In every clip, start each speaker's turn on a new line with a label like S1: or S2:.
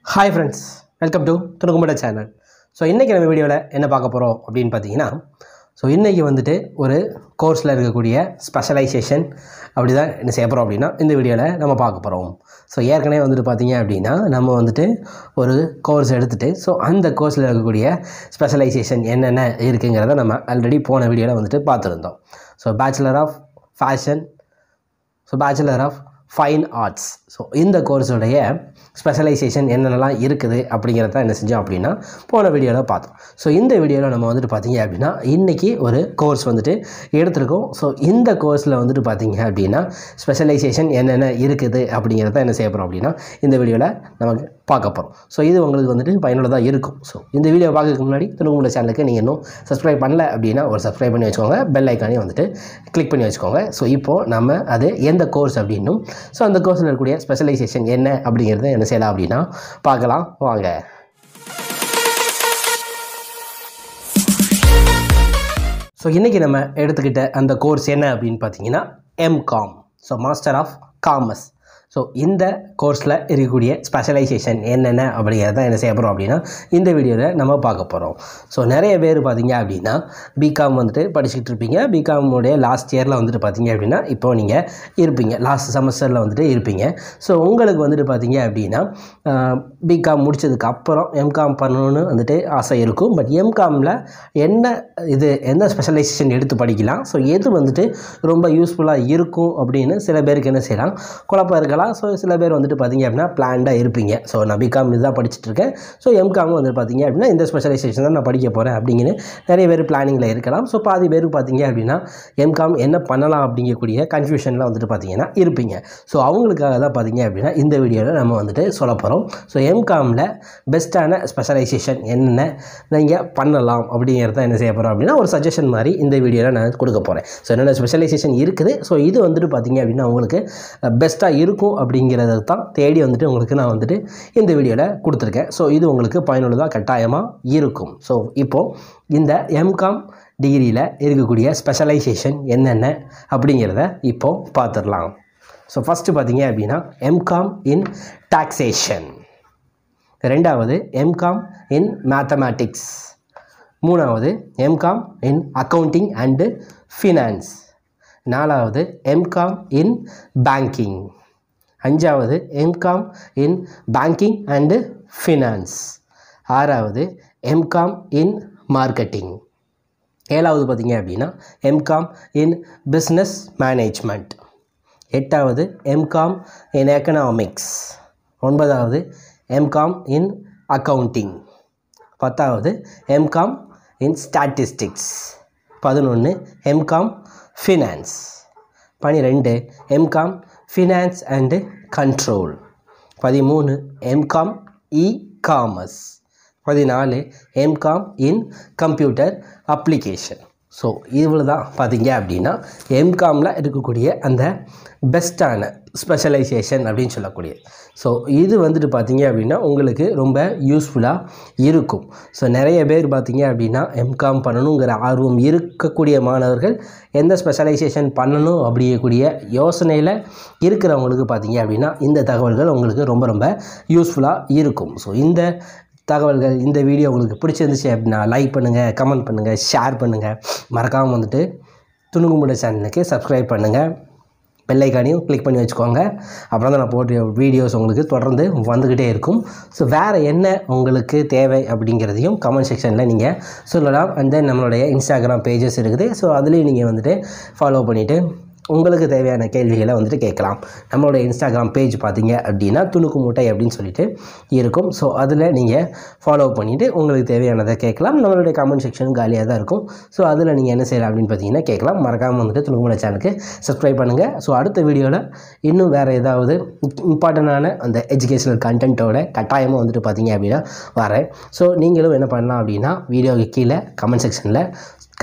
S1: hi friends welcome to துணுக்குமட channel so இன்றைக்கி நம்ம வீடியோவில் என்ன பார்க்க போகிறோம் அப்படின்னு பார்த்தீங்கன்னா ஸோ இன்றைக்கி வந்துட்டு ஒரு கோர்ஸில் இருக்கக்கூடிய ஸ்பெஷலைசேஷன் அப்படி தான் என்ன செய்ய போகிறோம் அப்படின்னா இந்த வீடியோவில் நம்ம பார்க்க போகிறோம் ஸோ ஏற்கனவே வந்துட்டு பார்த்தீங்க அப்படின்னா நம்ம வந்துட்டு ஒரு கோர்ஸ் எடுத்துகிட்டு ஸோ அந்த கோர்ஸில் இருக்கக்கூடிய ஸ்பெஷலைசேஷன் என்னென்ன இருக்குங்கிறத நம்ம ஆல்ரெடி போன வீடியோவில் வந்துட்டு பார்த்துருந்தோம் so bachelor of fashion so bachelor of fine arts so இந்த கோர்ஸுடைய ஸ்பெஷலைசேஷன் என்னென்னலாம் இருக்குது அப்படிங்கிறத என்ன செஞ்சோம் அப்படின்னா போன வீடியோவில் பார்த்தோம் ஸோ இந்த வீடியோவில் நம்ம வந்துட்டு பார்த்தீங்க அப்படின்னா இன்றைக்கி ஒரு கோர்ஸ் வந்துட்டு எடுத்திருக்கோம் ஸோ இந்த கோர்ஸில் வந்துட்டு பார்த்தீங்க அப்படின்னா ஸ்பெஷலைசேஷன் என்னென்ன இருக்குது அப்படிங்கிறத என்ன செய்ய போகிறோம் அப்படின்னா இந்த வீடியோவில் நமக்கு பார்க்க போகிறோம் ஸோ இது உங்களுக்கு வந்துட்டு பயனுள்ளதாக இருக்கும் ஸோ இந்த வீடியோ பார்க்கறதுக்கு முன்னாடி துணுங்குள்ள சேனலுக்கு நீங்கள் இன்னும் சப்ஸ்கிரைப் பண்ணல அப்படின்னா ஒரு சப்ஸ்கிரைப் பண்ணி வச்சுக்கோங்க பெல் ஐக்கானையும் வந்துட்டு கிளிக் பண்ணி வச்சுக்கோங்க ஸோ இப்போது நம்ம அது எந்த கோர்ஸ் அப்படின்னும் ஸோ அந்த கோர்ஸில் இருக்கக்கூடிய ஸ்பெஷலைசேஷன் என்ன அப்படிங்கிறத என்ன செய்யலாம் அப்படின்னா பார்க்கலாம் வாங்க ஸோ இன்றைக்கி நம்ம எடுத்துக்கிட்ட அந்த கோர்ஸ் என்ன அப்படின்னு பார்த்தீங்கன்னா MCom so master of commerce so இந்த கோர்ஸில் இருக்கக்கூடிய ஸ்பெஷலைசேஷன் என்னென்ன அப்படிங்கிறத என்ன செய்ய போகிறோம் அப்படின்னா இந்த வீடியோவில் நம்ம பார்க்க போகிறோம் ஸோ நிறைய பேர் பார்த்தீங்க அப்படின்னா பிகாம் வந்துட்டு படிச்சுக்கிட்டு இருப்பீங்க பிகாமுடைய லாஸ்ட் இயரில் வந்துட்டு பார்த்தீங்க அப்படின்னா இப்போ நீங்கள் இருப்பீங்க லாஸ்ட் செமஸ்டரில் வந்துட்டு இருப்பீங்க ஸோ உங்களுக்கு வந்துட்டு பார்த்தீங்க அப்படின்னா பிகாம் முடிச்சதுக்கு அப்புறம் எம்காம் பண்ணணும்னு வந்துட்டு ஆசை இருக்கும் பட் எம்காமில் என்ன இது எந்த ஸ்பெஷலைசேஷன் எடுத்து படிக்கலாம் ஸோ எது வந்துட்டு ரொம்ப யூஸ்ஃபுல்லாக இருக்கும் அப்படின்னு சில பேருக்கு என்ன செய்யலாம் குழப்பம் இருக்கலாம் ஸோ சில பேர் வந்துட்டு பார்த்தீங்க அப்படின்னா பிளான்டாக இருப்பீங்க ஸோ நான் பிகாம் இதுதான் படிச்சுட்டு இருக்கேன் ஸோ எம்காம் வந்துட்டு பார்த்தீங்க அப்படின்னா இந்த ஸ்பெஷலைசேஷன் தான் நான் படிக்க போகிறேன் அப்படிங்கன்னு நிறைய பேர் பிளானிங்கில் இருக்கலாம் ஸோ பாதி பேர் பார்த்தீங்க அப்படின்னா எம்காம் என்ன பண்ணலாம் அப்படிங்கக்கூடிய கன்ஃபியூஷனில் வந்துட்டு பார்த்தீங்கன்னா இருப்பீங்க ஸோ அவங்களுக்காக தான் பார்த்தீங்க அப்படின்னா இந்த வீடியோவில் நம்ம வந்துட்டு சொல்ல போகிறோம் ஸோ எம்காமில் பெஸ்ட்டான ஸ்பெஷலைசேஷன் என்னென்ன நீங்கள் பண்ணலாம் அப்படிங்கிறத என்ன செய்ய போகிறோம் அப்படின்னா ஒரு சஜஷன் மாதிரி இந்த வீடியோவில் நான் கொடுக்க போகிறேன் ஸோ என்னென்ன ஸ்பெஷலைசேஷன் இருக்குது ஸோ இது வந்துட்டு பார்த்தீங்க அப்படின்னா உங்களுக்கு பெஸ்ட்டாக இருக்கும் அப்படிங்கிறத தான் தேடி வந்துட்டு உங்களுக்கு நான் வந்துட்டு இந்த வீடியோவில் கொடுத்துருக்கேன் ஸோ இது உங்களுக்கு பயனுள்ளதாக கட்டாயமாக இருக்கும் ஸோ இப்போது இந்த எம்காம் டிகிரியில் இருக்கக்கூடிய ஸ்பெஷலைசேஷன் என்னென்ன அப்படிங்கிறத இப்போது பார்த்துடலாம் ஸோ ஃபஸ்ட்டு பார்த்தீங்க அப்படின்னா எம்காம் இன் டாக்ஸேஷன் ரெண்டாவது எம்காம் இன் மேத்தமேட்டிக்ஸ் மூணாவது MCom in accounting and finance நாலாவது எம்காம் இன் பேங்கிங் அஞ்சாவது MCom in banking and finance ஆறாவது எம்காம் இன் மார்க்கெட்டிங் ஏழாவது பார்த்தீங்க அப்படின்னா எம்காம் இன் பிஸ்னஸ் மேனேஜ்மெண்ட் எட்டாவது எம்காம் இன் எக்கனாமிக்ஸ் ஒன்பதாவது எம்காம் இன் அக்கவுண்டிங் பத்தாவது எம்காம் இன் ஸ்டாட்டிஸ்டிக்ஸ் பதினொன்று எம்காம் ஃபினான்ஸ் பனிரெண்டு எம்காம் ஃபினான்ஸ் அண்டு கண்ட்ரோல் பதிமூணு எம்காம் இ காமர்ஸ் பதினாலு MCom in computer application so இவ்வளோ தான் பார்த்தீங்க அப்படின்னா எம்காமில் இருக்கக்கூடிய அந்த பெஸ்ட்டான ஸ்பெஷலைசேஷன் அப்படின்னு சொல்லக்கூடிய ஸோ இது வந்துட்டு பார்த்தீங்க அப்படின்னா உங்களுக்கு ரொம்ப யூஸ்ஃபுல்லாக இருக்கும் ஸோ நிறைய பேர் பார்த்தீங்க அப்படின்னா எம்காம் பண்ணணுங்கிற ஆர்வம் இருக்கக்கூடிய மாணவர்கள் எந்த ஸ்பெஷலைசேஷன் பண்ணணும் அப்படிங்கக்கூடிய யோசனையில் இருக்கிறவங்களுக்கு பார்த்தீங்க அப்படின்னா இந்த தகவல்கள் உங்களுக்கு ரொம்ப ரொம்ப யூஸ்ஃபுல்லாக இருக்கும் ஸோ இந்த தகவல்கள் இந்த வீடியோ உங்களுக்கு பிடிச்சிருந்துச்சு அப்படின்னா லைக் பண்ணுங்கள் கமெண்ட் பண்ணுங்கள் ஷேர் பண்ணுங்கள் மறக்காமல் வந்துட்டு துணுகுமுட சேனலுக்கு சப்ஸ்கிரைப் பண்ணுங்கள் பெல்லைக்கானையும் கிளிக் பண்ணி வச்சுக்கோங்க அப்புறம் தான் நான் போட்ட வீடியோஸ் உங்களுக்கு தொடர்ந்து வந்துக்கிட்டே இருக்கும் ஸோ வேறு என்ன உங்களுக்கு தேவை அப்படிங்கிறதையும் கமெண்ட் செக்ஷனில் நீங்கள் சொல்லலாம் அண்ட் தென் நம்மளுடைய இன்ஸ்டாகிராம் பேஜஸ் இருக்குது ஸோ அதுலேயும் நீங்கள் வந்துட்டு ஃபாலோ பண்ணிவிட்டு உங்களுக்கு தேவையான கேள்விகளை வந்துட்டு கேட்கலாம் நம்மளோட இன்ஸ்டாகிராம் பேஜ் பார்த்தீங்க அப்படின்னா துணுக்கு மூட்டை அப்படின்னு சொல்லிட்டு இருக்கும் ஸோ அதில் நீங்கள் ஃபாலோ பண்ணிவிட்டு உங்களுக்கு தேவையானதை கேட்கலாம் நம்மளுடைய கமெண்ட் செக்ஷன் காலியாக தான் இருக்கும் ஸோ அதில் நீங்கள் என்ன செய்யலாம் அப்படின்னு பார்த்தீங்கன்னா கேட்கலாம் மறக்காமல் வந்துட்டு துணுக்கு மூட்டை சேனலுக்கு சப்ஸ்கிரைப் பண்ணுங்கள் ஸோ அடுத்த வீடியோவில் இன்னும் வேறு ஏதாவது இம்பார்ட்டண்டான அந்த எஜுகேஷனல் கண்டென்ட்டோட கட்டாயமாக வந்துட்டு பார்த்தீங்க அப்படின்னா வரேன் ஸோ நீங்களும் என்ன பண்ணலாம் அப்படின்னா வீடியோவுக்கு கீழே கமெண்ட் செக்ஷனில்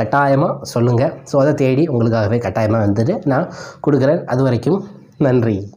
S1: கட்டாயமாக சொல்லுங்கள் ஸோ அதை தேடி உங்களுக்காகவே கட்டாயமாக வந்துட்டு நான் கொடுக்குறேன் அது வரைக்கும் நன்றி